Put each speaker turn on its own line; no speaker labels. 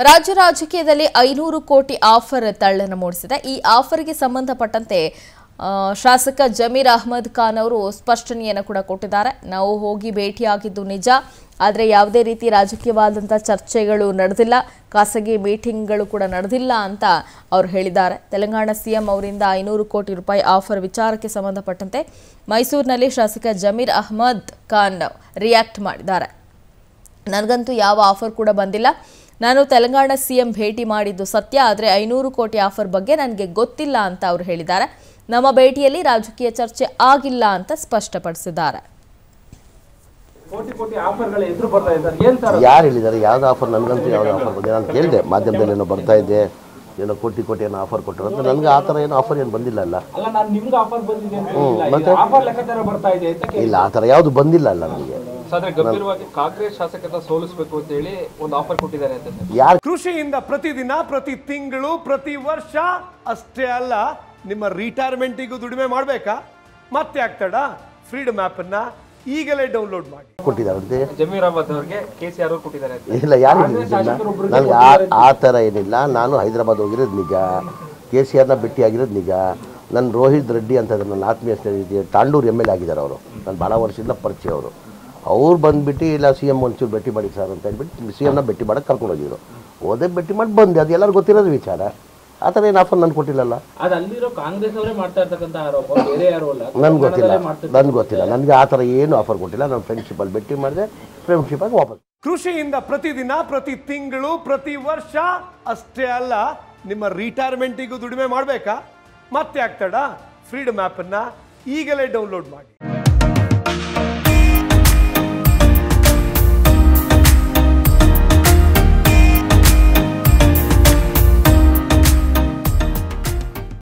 ರಾಜ್ಯ ರಾಜಕೀಯದಲ್ಲಿ ಐನೂರು ಕೋಟಿ ಆಫರ್ ತಳ್ಳನ್ನು ಮೂಡಿಸಿದೆ ಈ ಆಫರ್ಗೆ ಸಂಬಂಧಪಟ್ಟಂತೆ ಆ, ಶಾಸಕ ಜಮೀರ್ ಅಹ್ಮದ್ ಖಾನ್ ಅವರು ಸ್ಪಷ್ಟನೆಯನ್ನು ಕೂಡ ಕೊಟ್ಟಿದ್ದಾರೆ ನಾವು ಹೋಗಿ ಭೇಟಿಯಾಗಿದ್ದು ನಿಜ ಆದರೆ ಯಾವುದೇ ರೀತಿ ರಾಜಕೀಯವಾದಂಥ ಚರ್ಚೆಗಳು ನಡೆದಿಲ್ಲ ಖಾಸಗಿ ಮೀಟಿಂಗ್ಗಳು ಕೂಡ ನಡೆದಿಲ್ಲ ಅಂತ ಅವರು ಹೇಳಿದ್ದಾರೆ ತೆಲಂಗಾಣ ಸಿಎಂ ಅವರಿಂದ ಐನೂರು ಕೋಟಿ ರೂಪಾಯಿ ಆಫರ್ ವಿಚಾರಕ್ಕೆ ಸಂಬಂಧಪಟ್ಟಂತೆ ಮೈಸೂರಿನಲ್ಲಿ ಶಾಸಕ ಜಮೀರ್ ಅಹ್ಮದ್ ಖಾನ್ ರಿಯಾಕ್ಟ್ ಮಾಡಿದ್ದಾರೆ ನನಗಂತೂ ಯಾವ ಆಫರ್ ಕೂಡ ಬಂದಿಲ್ಲ ನಾನು ತೆಲಂಗಾಣ ಸಿಎಂ ಭೇಟಿ ಮಾಡಿದ್ದು ಸತ್ಯ ಆದರೆ ಐನೂರು ಕೋಟಿ ಆಫರ್ ಬಗ್ಗೆ ನನಗೆ ಗೊತ್ತಿಲ್ಲ ಅಂತ ಅವರು ಹೇಳಿದ್ದಾರೆ ನಮ್ಮ ಭೇಟಿಯಲ್ಲಿ ರಾಜಕೀಯ ಚರ್ಚೆ ಆಗಿಲ್ಲ ಅಂತ ಸ್ಪಷ್ಟಪಡಿಸಿದ್ದಾರೆ
ಕೋಟಿ ಕೋಟಿ ಆಫರ್ಗಳ ಎದುರು ಬರ್ತಾ ಇದ್ದಾರೆ ಏನ್ ಸರ್
ಯಾರು ಹೇಳಿದ್ದಾರೆ ಯಾವ್ದು ಆಫರ್ ನನಗಂತೂ ಯಾವ್ದು ಆಫರ್ ಬಂದಿಲ್ಲ ನಾನು ಕೇಳಿದೆ ಮಾಧ್ಯಮದಲ್ಲಿ ಏನೋ ಬರ್ತಾ ಇದ್ದೆ ಏನೋ ಕೋಟಿ ಕೋಟಿ ಏನೋ ಆಫರ್ ಕೊಟ್ಟರು ಅಂತ ನನಗೆ ಆ ಥರ ಏನೋ ಆಫರ್ ಏನು ಬಂದಿಲ್ಲ ಅಲ್ಲ
ಅಲ್ಲ ನಾನು ನಿಮ್ಗೆ ಆಫರ್ ಬಂದಿದೆ ಅಂತ
ಹ್ಮ್,
ಹೇಳಿಲ್ಲ.
ಮತ್ತೆ?
ಇದು ಆಫರ್ ಲೆಕ್ಕಾಚಾರ ಬರ್ತಾ ಇದೆ ಅಂತ ಕೇಳಿ
ಇಲ್ಲ ಆ ಥರ ಯಾವುದು ಬಂದಿಲ್ಲ ಅಲ್ಲ ನನಗೆ
ಆದ್ರೆ ಗಂಭೀರವಾಗಿ ಕಾಂಗ್ರೆಸ್ ಶಾಸಕರನ್ನ ಸೋಲಿಸಬೇಕು ಅಂತ ಹೇಳಿ ಒಂದು ಆಫರ್ ಕೊಟ್ಟಿದ್ದಾರೆ ಅಂತ ಸರ್.
ಯಾರು
ಕೃಷಿಯಿಂದ ಪ್ರತಿದಿನ ಪ್ರತಿ ತಿಂಗಳು ಪ್ರತಿ ವರ್ಷ ಅಷ್ಟೇ ಅಲ್ಲ ನಿಮ್ಮ ರಿಟೈರ್ಮೆಂಟಿಗೂ ದುಡಿಮೆ ಮಾಡಬೇಕಾ ಮತ್ತೆ ಆಗ್ತಡ ಫ್ರೀಡಮ್ ಆ್ಯಪನ್ನು ಈಗಲೇ ಡೌನ್ಲೋಡ್ ಮಾಡಿ
ಕೊಟ್ಟಿದ್ದಾರಂತೆ
ಜಮೀರ್ ಅಹಮದ್ ಅವ್ರಿಗೆ ಕೆ ಸಿ ಆರ್ ಕೊಟ್ಟಿದ್ದಾರೆ ಅಂತ
ಇಲ್ಲ ಯಾರು ಹೇಳಿದ್ದಿಲ್ಲ ನನಗೆ ಆ ಆ ಥರ ಏನಿಲ್ಲ ನಾನು ಹೈದರಾಬಾದ್ ಹೋಗಿರೋದು ನಿಜ ಕೆ ಸಿ ಆರ್ನ ಭೇಟಿಯಾಗಿರೋದು ನಿಜ ನನ್ನ ರೋಹಿತ್ ರೆಡ್ಡಿ ಅಂತ ಇದ್ದಾರೆ, ನನ್ನ ಆತ್ಮೀಯ ಸ್ನೇಹಿತ ತಾಂಡೂರು ಎಮ್ ಎಲ್ ಆಗಿದ್ದಾರೆ ಅವರು ನಾನು ಭಾಳ ವರ್ಷದಿಂದ ಪರಿಚಯ ಅವರು ಅವ್ರು ಬಂದುಬಿಟ್ಟು ಇಲ್ಲ ಸಿ ಎಮ್ ಒಂಚೂರು ಭೇಟಿ ಮಾಡಿ ಸರ್ ಅಂತ ಹೇಳ್ಬಿಟ್ಟು ಸಿ ಎಮ್ನ ಭೇಟಿ ಮಾಡಕ್ಕೆ ಕರ್ಕೊಂಡು ಹೋಗಿದ್ರು ಹೋದೆ ಭೇಟಿ ಮಾಡಿ ಬಂದೆ ಅದು ಎಲ್ಲರಿಗೂ ಗೊತ್ತಿರೋದು ವಿಚಾರ ಆ ಥರ ಏನು ಆಫರ್ ನಾನು ಕೊಟ್ಟಿಲ್ಲಲ್ಲ
ಅದು ಅಲ್ಲಿರೋ ಕಾಂಗ್ರೆಸ್ ಅವರೇ ಮಾಡ್ತಾ ಇರ್ತಕ್ಕಂಥ ಆರೋಪ ಬೇರೆ ಯಾರು ಅಲ್ಲ
ನನ್ಗೆ ಗೊತ್ತಿಲ್ಲ ನನ್ಗೆ ಗೊತ್ತಿಲ್ಲ ನನಗೆ ಆ ಥರ ಏನು ಆಫರ್ ಕೊಟ್ಟಿಲ್ಲ ನಾನು ಫ್ರೆಂಡ್ಶಿಪ್ಪಲ್ಲಿ ಭೇಟಿ ಮಾಡಿದೆ ಫ್ರೆಂಡ್ಶಿಪ್ಪಾಗಿ ವಾಪಸ್
ಕೃಷಿಯಿಂದ ಪ್ರತಿದಿನ ಪ್ರತಿ ತಿಂಗಳು ಪ್ರತಿ ವರ್ಷ ಅಷ್ಟೇ ಅಲ್ಲ ನಿಮ್ಮ ರಿಟೈರ್ಮೆಂಟಿಗೂ ದುಡಿಮೆ ಮಾಡಬೇಕಾ ಮತ್ತೆ ಆಗ್ತಡ ಫ್ರೀಡಮ್ ಆ್ಯಪನ್ನು ಈಗಲೇ ಡೌನ್ಲೋಡ್ ಮಾಡಿ